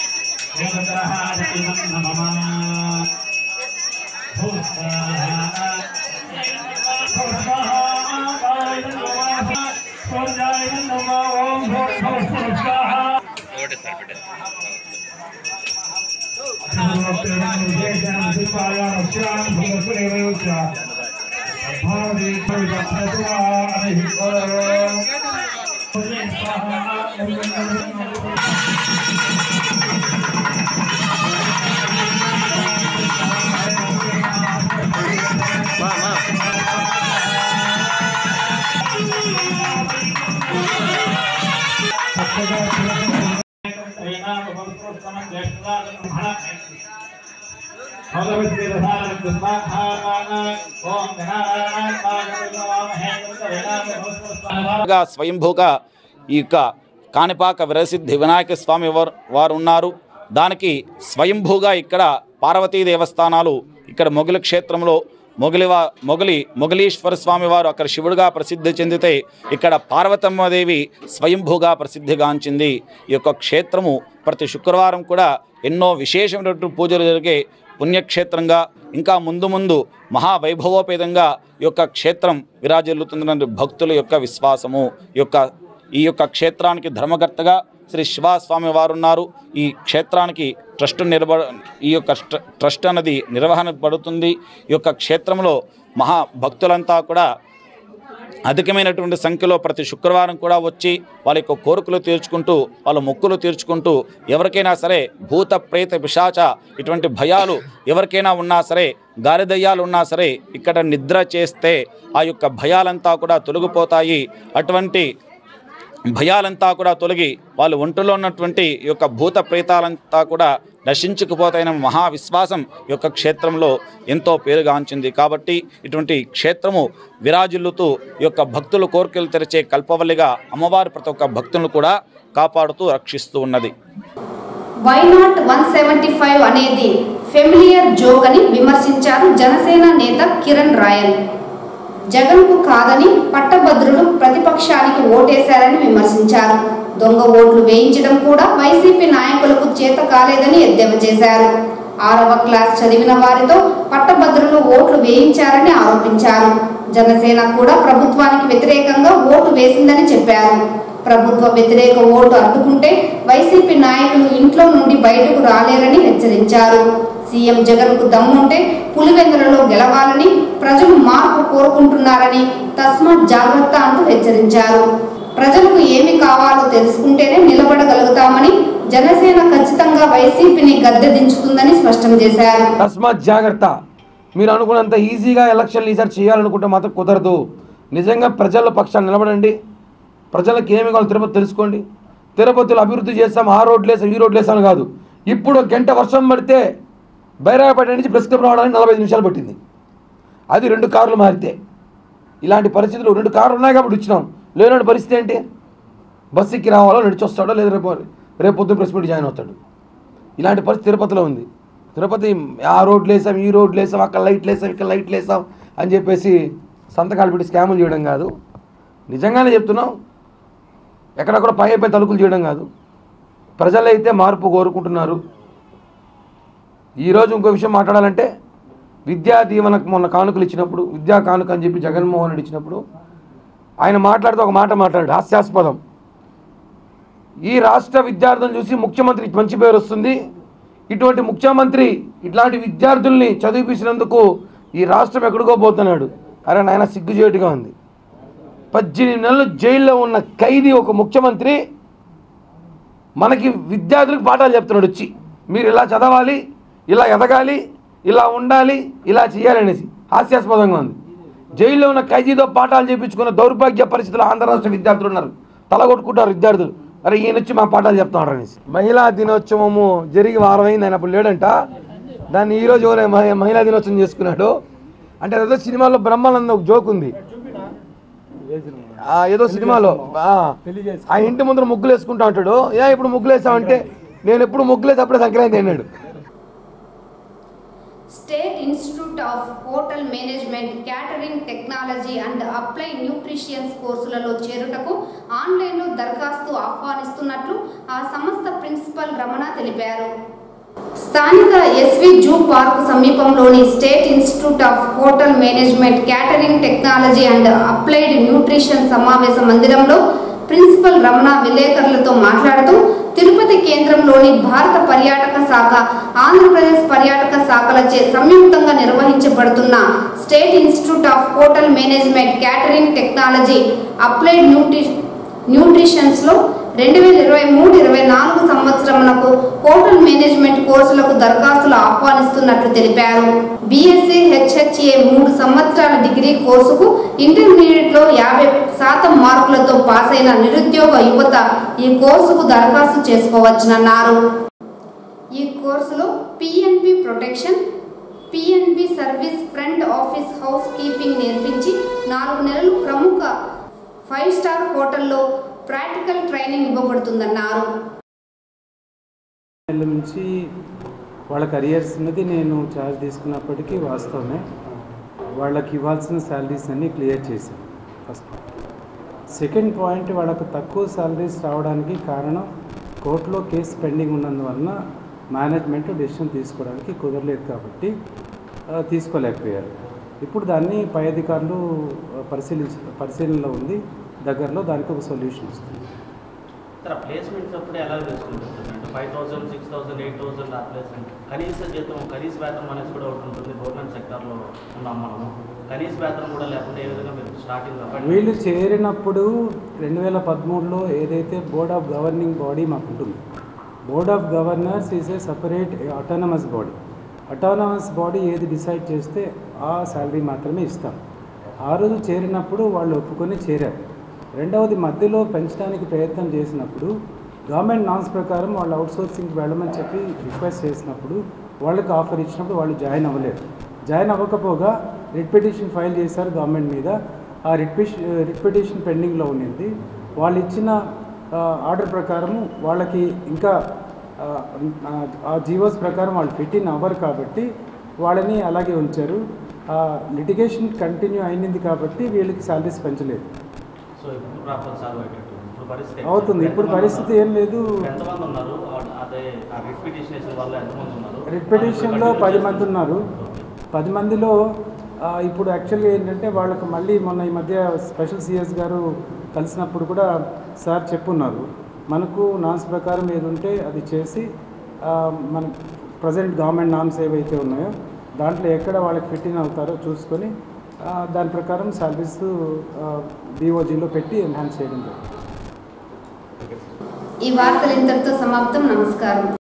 గా స్వయంభూగా ఈ యొక్క కాణిపాక విరసిద్ధి వినాయక స్వామి వారు వారు ఉన్నారు దానికి స్వయంభూగా ఇక్కడ పార్వతీ దేవస్థానాలు ఇక్కడ మొగలి క్షేత్రంలో మొగలివా మొగలి మొగలీశ్వర స్వామి వారు అక్కడ శివుడుగా ప్రసిద్ధి చెందితే ఇక్కడ పార్వతమ్మదేవి స్వయంభూగా ప్రసిద్ధిగాంచింది ఈ యొక్క క్షేత్రము ప్రతి శుక్రవారం కూడా ఎన్నో విశేషమైనటువంటి పూజలు జరిగే పుణ్యక్షేత్రంగా ఇంకా ముందు ముందు మహావైభవోపేతంగా ఈ యొక్క క్షేత్రం విరాజిల్లుతుందని భక్తుల యొక్క విశ్వాసము ఈ యొక్క ఈ యొక్క క్షేత్రానికి ధర్మకర్తగా శ్రీ శివస్వామి వారు ఉన్నారు ఈ క్షేత్రానికి ట్రస్ట్ నిర్వ ఈ యొక్క ట్ర- ట్రస్ట్ అనేది నిర్వహణ పడుతుంది ఈ యొక్క క్షేత్రంలో మహా భక్తులంతా కూడా అధికమైనటువంటి సంఖ్యలో ప్రతి శుక్రవారం కూడా వచ్చి వాళ్ళ యొక్క కోరికలు తీర్చుకుంటూ వాళ్ళ మొక్కులు తీర్చుకుంటూ ఎవరికైనా సరే భూత ప్రేత పిశాచ ఇటువంటి భయాలు ఎవరికైనా ఉన్నా సరే గాలిదయ్యాలు ఉన్నా సరే ఇక్కడ నిద్ర చేస్తే ఆ యొక్క భయాలంతా కూడా తొలగిపోతాయి అటువంటి భయాలంతా కూడా తొలగి వాళ్ళు ఒంటిలో ఉన్నటువంటి ఈ యొక్క భూత ప్రేతాలంతా కూడా నశించుకుపోతాయన్న మహావిశ్వాసం ఈ యొక్క క్షేత్రంలో ఎంతో పేరుగాంచింది కాబట్టి ఇటువంటి క్షేత్రము విరాజిల్లుతూ ఈ యొక్క భక్తుల కోరికలు తెరిచే కల్పవల్లిగా అమ్మవారి ప్రతి ఒక్క భక్తులను కూడా కాపాడుతూ రక్షిస్తూ ఉన్నది why not one seventy five అనేది ఫెమిలియర్ జోక్ అని విమర్శించారు జనసేన నేత కిరణ్ రాయల్ జగన్కు కాదని పట్టభద్రులు ప్రతిపక్షానికి ఓటేశారని విమర్శించారు దొంగ ఓట్లు వేయించడం కూడా వైసీపీ నాయకులకు చేత కాలేదని ఎద్దేవా చేశారు ఆరవ క్లాస్ చదివిన వారితో పట్టభద్రులు ఓట్లు వేయించారని ఆరోపించారు జనసేన కూడా ప్రభుత్వానికి వ్యతిరేకంగా ఓటు వేసిందని చెప్పారు ప్రభుత్వ వ్యతిరేక ఓటు అడ్డుకుంటే వైసీపీ నాయకులు ఇంట్లో నుండి బయటకు రాలేరని హెచ్చరించారు సీఎం జగన్ కు దమ్ముంటే పులివెందులలో గెలవాలని ప్రజలు మార్పు కోరుకుంటున్నారని తస్మాత్ జాగ్రత్త అంటూ హెచ్చరించారు ప్రజలకు ఏమి కావాలో తెలుసుకుంటేనే నిలబడగలుగుతామని జనసేన ఖచ్చితంగా వైసీపీని గద్దె దించుతుందని స్పష్టం చేశారు తస్మాత్ జాగ్రత్త మీరు అనుకున్నంత ఈజీగా ఎలక్షన్లు ఈసారి చేయాలనుకుంటే మాత్రం కుదరదు నిజంగా ప్రజల పక్షాన్ని నిలబడండి ప్రజలకు ఏమి కావాలో తిరుపతి తెలుసుకోండి తిరుపతిలో అభివృద్ధి చేస్తాం ఆ రోడ్లు వేసాం ఈ రోడ్లు వేసాం కాదు ఇప్పుడు ఒక గంట వర్షం పడితే బైరాగపేట నుంచి ప్రెస్ క్లబ్ రావడానికి నలభై ఐదు నిమిషాలు పట్టింది అది రెండు కార్లు మారితే ఇలాంటి పరిస్థితులు రెండు కార్లు ఉన్నాయి కాబట్టి ఇచ్చినాం లేనటువంటి పరిస్థితి ఏంటి బస్సు ఎక్కి రావాలో నడిచి వస్తాడో లేదా రేపు రేపు పొద్దున్న ప్రెస్ మీట్ జాయిన్ అవుతాడు ఇలాంటి పరిస్థితి తిరుపతిలో ఉంది తిరుపతి ఆ రోడ్లు వేసాం ఈ రోడ్లు వేసాం అక్కడ లైట్లు వేసాం ఇక్కడ లైట్లు వేసాం అని చెప్పేసి సంతకాలు పెట్టి స్కాములు చేయడం కాదు నిజంగానే చెప్తున్నాం ఎక్కడెక్కడ పై పై తలుపులు చేయడం కాదు ప్రజలైతే మార్పు కోరుకుంటున్నారు ఈరోజు ఇంకో విషయం మాట్లాడాలంటే విద్యా దీవెనకు మొన్న కానుకలు ఇచ్చినప్పుడు విద్యా కానుక అని చెప్పి జగన్మోహన్ రెడ్డి ఇచ్చినప్పుడు ఆయన మాట్లాడుతూ ఒక మాట మాట్లాడాడు హాస్యాస్పదం ఈ రాష్ట్ర విద్యార్థులను చూసి ముఖ్యమంత్రికి మంచి పేరు వస్తుంది ఇటువంటి ముఖ్యమంత్రి ఇట్లాంటి విద్యార్థుల్ని చదివిపించినందుకు ఈ రాష్ట్రం ఎక్కడికో పోతున్నాడు అరే నాయన సిగ్గుచేటుగా ఉంది పద్దెనిమిది నెలలు జైల్లో ఉన్న ఖైదీ ఒక ముఖ్యమంత్రి మనకి విద్యార్థులకు పాఠాలు చెప్తున్నాడు వచ్చి మీరు ఇలా చదవాలి ఇలా ఎదగాలి ఇలా ఉండాలి ఇలా చేయాలనేసి హాస్యాస్పదంగా ఉంది జైల్లో ఉన్న ఖైదీతో పాఠాలు చేయించుకున్న దౌర్భాగ్య పరిస్థితులు ఆంధ్ర రాష్ట్ర విద్యార్థులు ఉన్నారు తలగొట్టుకుంటారు విద్యార్థులు అరే ఈయన వచ్చి మా పాఠాలు చెప్తున్నాడు అనేసి మహిళా దినోత్సవము జరిగి వారం అయింది ఆయన అప్పుడు లేడంట దాన్ని ఈరోజు ఎవరో మహి- మహిళా దినోత్సవం చేసుకున్నాడు అంటే ఏదో సినిమాలో బ్రహ్మానంద ఒక జోక్ ఉంది ఆ, ఏదో సినిమాలో ఆ, ఆ ఇంటి ముందర ముగ్గులు వేసుకుంటా ఉంటాడు ఏ ఇప్పుడు ముగ్గులు వేసావంటే నేను ఎప్పుడు ముగ్గులు వేసి అప్పుడే సంక్రాంతి అన్నాడు state institute of hotel management catering technology and apply nutritions కోర్సులలో చేరుటకు ఆన్లైన్లో దరఖాస్తు ఆహ్వానిస్తున్నట్లు ఆ సంస్థ ప్రిన్సిపల్ రమణ తెలిపారు స్థానిక ఎస్వి జూ పార్క్ సమీపంలోని state institute of hotel management catering technology and applied nutrition సమావేశ మందిరంలో ప్రిన్సిపల్ రమణ విలేకరులతో మాట్లాడుతూ తిరుపతి కేంద్రంలోని భారత పర్యాటక శాఖ ఆంధ్రప్రదేశ్ పర్యాటక శాఖలచే సంయుక్తంగా నిర్వహించబడుతున్న state institute of hotel management catering technology applied న్యూట్రి న్యూట్రిషన్స్లో రెండు వేల ఇరవై మూడు ఇరవై నాలుగు సంవత్సరమునకు హోటల్ మేనేజ్మెంట్ కోర్సులకు దరఖాస్తులు ఆహ్వానిస్తున్నట్లు తెలిపారు బీఎస్సీ హెచ్హెచ్ఏ మూడు సంవత్సరాల డిగ్రీ కోర్సుకు ఇంటర్మీడియట్లో యాభై శాతం మార్కులతో పాస్ అయిన నిరుద్యోగ యువత ఈ కోర్సుకు దరఖాస్తు చేసుకోవచ్చునన్నారు ఈ కోర్సులో PNB protection PNB service front office housekeeping నేర్పించి నాలుగు నెలలు ప్రముఖ ఫైవ్ స్టార్ హోటల్లో ప్రాక్టికల్ ట్రైనింగ్ ఇవ్వబడుతుందన్నారు నెలల నుంచి వాళ్ళ కరియర్స్ అనేది నేను ఛార్జ్ తీసుకున్నప్పటికీ వాస్తవమే వాళ్ళకి ఇవ్వాల్సిన శాలరీస్ అన్నీ క్లియర్ చేశాను ఫస్ట్ సెకండ్ పాయింట్ వాళ్ళకు తక్కువ శాలరీస్ రావడానికి కారణం కోర్టులో కేసు పెండింగ్ ఉన్నందువలన మేనేజ్మెంట్ డెసిషన్ తీసుకోవడానికి కుదరలేదు కాబట్టి ఆ, తీసుకోలేకపోయారు ఇప్పుడు దాన్ని పై అధికారులు ఆ, పరిశీలించ పరిశీలనలో ఉంది దగ్గరలో దానికి ఒక సొల్యూషన్ ఇస్తుంది సార్ ప్లేస్మెంట్స్ అప్పుడు ఎలా చేసుకుంటారు సార్ అంటే five thousand six thousand eight thousand ఆ ప్లేస్మెంట్ కనీస జీతం కనీస వేతనం అనేది కూడా ఒకటి ఉంటుంది గవర్నమెంట్ సెక్టార్లో ఉన్నాం మనము కనీస వేతనం కూడా లేకుండా ఏ విధంగా మీరు స్టార్టింగ్ వీళ్ళు చేరినప్పుడు రెండు వేల పదమూడులో ఏదైతే బోర్డ్ ఆఫ్ గవర్నింగ్ బాడీ మాకు ఉంటుంది board of governors is a separate autonomous body autonomous body ఏది డిసైడ్ చేస్తే ఆ శాలరీ మాత్రమే ఇస్తాం ఆ రోజు చేరినప్పుడు వాళ్ళు ఒప్పుకొని చేరారు రెండవది మధ్యలో పెంచడానికి ప్రయత్నం చేసినప్పుడు గవర్నమెంట్ నామ్స్ ప్రకారం వాళ్ళు అవుట్సోర్సింగ్కి వెళ్ళమని చెప్పి రిక్వెస్ట్ చేసినప్పుడు వాళ్ళకి ఆఫర్ ఇచ్చినప్పుడు వాళ్ళు జాయిన్ అవ్వలేదు జాయిన్ అవ్వకపోగా రిట్ పిటిషన్ ఫైల్ చేశారు గవర్నమెంట్ మీద ఆ రిట్ పిటిషన్ రిట్ పిటిషన్ పెండింగ్లో ఉండింది వాళ్ళు ఇచ్చిన ఆర్డర్ ప్రకారము వాళ్ళకి ఇంకా ఆ, ఆ జీవోస్ ప్రకారం వాళ్ళు ఫిట్ ఇన్ అవ్వరు కాబట్టి వాళ్ళని అలాగే ఉంచారు లిటిగేషన్ కంటిన్యూ అయింది కాబట్టి వీళ్ళకి శాలరీస్ పెంచలేదు సో ఇప్పుడు ప్రాబ్లం సాల్వ్ అయ్యేటట్టు ఇప్పుడు పరిస్థితి అవుతుంది. ఇప్పుడు పరిస్థితి ఏం లేదు. ఎంతమంది ఉన్నారు ఆ- అదే ఆ రిట్ పిటిషన్ వల్ల ఎంతమంది ఉన్నారు రిట్ పిటిషన్లో పది మంది ఉన్నారు పది మందిలో ఆ, ఇప్పుడు యాక్చువల్గా ఏంటంటే వాళ్ళకు మళ్ళీ మొన్న ఈ మధ్య స్పెషల్ సిఎస్ గారు కలిసినప్పుడు కూడా సార్ చెప్పున్నారు మనకు నామ్స్ ప్రకారం ఏది ఉంటే అది చేసి ఆ, మన ప్రజెంట్ గవర్నమెంట్ నామ్స్ ఏవైతే ఉన్నాయో దాంట్లో ఎక్కడ వాళ్ళకి ఫిట్ ఇన్ అవుతారో చూసుకొని ఆ, దాని ప్రకారం శాలరీస్ డిఓజీలో పెట్టి ఎన్హాన్స్ చేయడం జరుగుతుంది ఈ వార్తలు ఇంతటితో సమాప్తం నమస్కారం